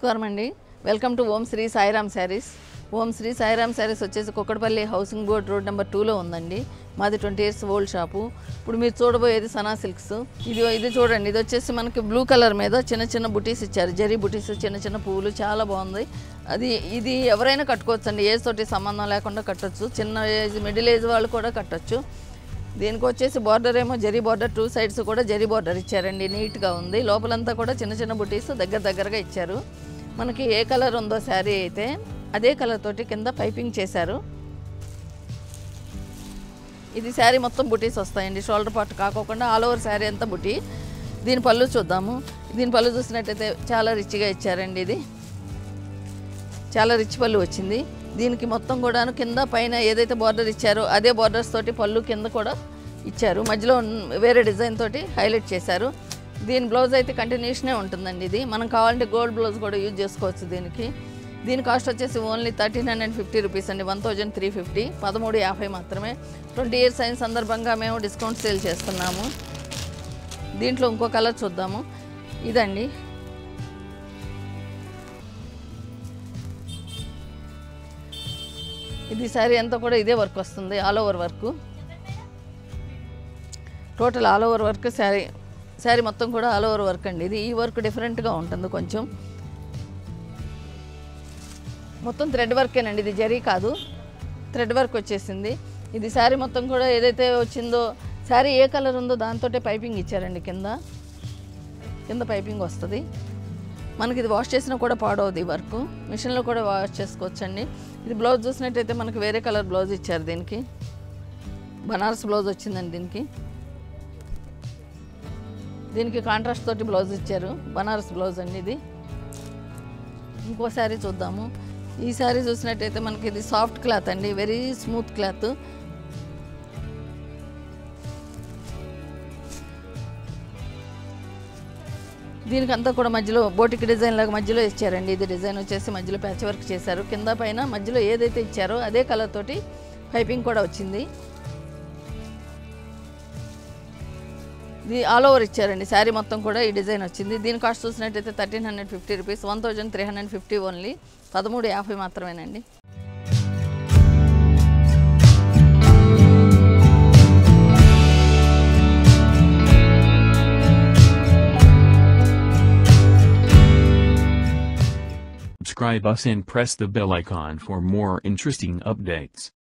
నమస్కారం అండి welcome to Om Shri Sairam sarees Om Shri Sairam sarees వచ్చేసి Kukatpally housing board road number టూలో ఉందండి మాది ట్వంటీ ఇయర్స్ ఓల్డ్ షాపు ఇప్పుడు మీరు చూడబోయేది సనా సిల్క్స్ ఇది ఇది చూడండి ఇది వచ్చేసి మనకి బ్లూ కలర్ మీద చిన్న చిన్న బుటీస్ ఇచ్చారు జరీ బుటీస్ చిన్న చిన్న పువ్వులు చాలా బాగుంది అది ఇది ఎవరైనా కట్టుకోవచ్చు అండి ఏజ్ తోటి సంబంధం లేకుండా కట్టొచ్చు చిన్న ఏజ్ మిడిల్ ఏజ్ వాళ్ళు కూడా కట్టొచ్చు దీనికి వచ్చేసి బార్డర్ ఏమో జరీ బార్డర్ టూ సైడ్స్ కూడా జరీ బార్డర్ ఇచ్చారండి నీట్గా ఉంది లోపలంతా కూడా చిన్న చిన్న బుటీస్ దగ్గర దగ్గరగా ఇచ్చారు మనకి ఏ కలర్ ఉందో శారీ అయితే అదే కలర్ తోటి కింద పైపింగ్ చేశారు ఇది శారీ మొత్తం బుటీస్ వస్తాయండి షోల్డర్ పార్ట్ కాకోకుండా ఆల్ ఓవర్ శారీ అంతా బుటీ దీని పళ్ళు చూద్దాము దీని పళ్ళు చూసినట్టయితే చాలా రిచ్గా ఇచ్చారండి ఇది చాలా రిచ్ పళ్ళు వచ్చింది దీనికి మొత్తం కూడాను కింద పైన ఏదైతే బార్డర్ ఇచ్చారో అదే బార్డర్స్ తోటి పళ్ళు కింద కూడా ఇచ్చారు మధ్యలో ఉన్న- వేరే డిజైన్ తోటి హైలైట్ చేశారు దీని బ్లౌజ్ అయితే కంటిన్యూషనే ఉంటుందండి ఇది మనం కావాలంటే గోల్డ్ బ్లౌజ్ కూడా యూజ్ చేసుకోవచ్చు దీనికి దీని కాస్ట్ వచ్చేసి only thirteen hundred fifty rupees అండి వన్ థౌజండ్ త్రీ ఫిఫ్టీ పదమూడు యాభై మాత్రమే ట్వంటీ ఇయర్స్ అయిన సందర్భంగా మేము డిస్కౌంట్ సేల్ చేస్తున్నాము దీంట్లో ఇంకో కలర్ చూద్దాము ఇదండి ఇది శారీ అంతా కూడా ఇదే వర్క్ వస్తుంది all over work total all over work sari sari మొత్తం కూడా ఆల్ ఓవర్ వర్క్ అండి ఇది ఈ వర్క్ డిఫరెంట్గా ఉంటుంది కొంచెం మొత్తం థ్రెడ్ వర్కేనండి ఇది జరీ కాదు థ్రెడ్ వర్క్ వచ్చేసింది ఇది శారీ మొత్తం కూడా ఏదైతే వచ్చిందో శారీ ఏ కలర్ ఉందో దాంతో పైపింగ్ ఇచ్చారండి కింద కింద పైపింగ్ వస్తుంది మనకి ఇది వాష్ చేసినా కూడా పాడవద్దు ఈ వర్క్ మిషన్లో కూడా వాష్ చేసుకోవచ్చండి ఇది బ్లౌజ్ చూసినట్టయితే మనకి వేరే కలర్ బ్లౌజ్ ఇచ్చారు దీనికి బనారస్ బ్లౌజ్ వచ్చిందండి దీనికి దీనికి కాంట్రాస్ట్ తోటి బ్లౌజ్ ఇచ్చారు బనారస్ బ్లౌజ్ అండి ఇది ఇంకో శారీ చూద్దాము ఈ శారీ చూసినట్టయితే మనకి ఇది సాఫ్ట్ క్లాత్ అండి వెరీ స్మూత్ క్లాత్ దీనికి అంతా కూడా మధ్యలో బోటిక్ డిజైన్ లాగా మధ్యలో ఇచ్చారండి ఇది డిజైన్ వచ్చేసి మధ్యలో ప్యాచ్ వర్క్ చేశారు కింద పైన మధ్యలో ఏదైతే ఇచ్చారో అదే కలర్ తోటి పైపింగ్ కూడా వచ్చింది ఇది ఆల్ ఓవర్ ఇచ్చారండి శారీ మొత్తం కూడా ఈ డిజైన్ వచ్చింది దీని కాస్ట్ చూసినట్టయితే thirteen hundred fifty rupees one thousand three hundred fifty only పదమూడు యాభై మాత్రమేనండి Subscribe us and press the bell icon for more interesting updates.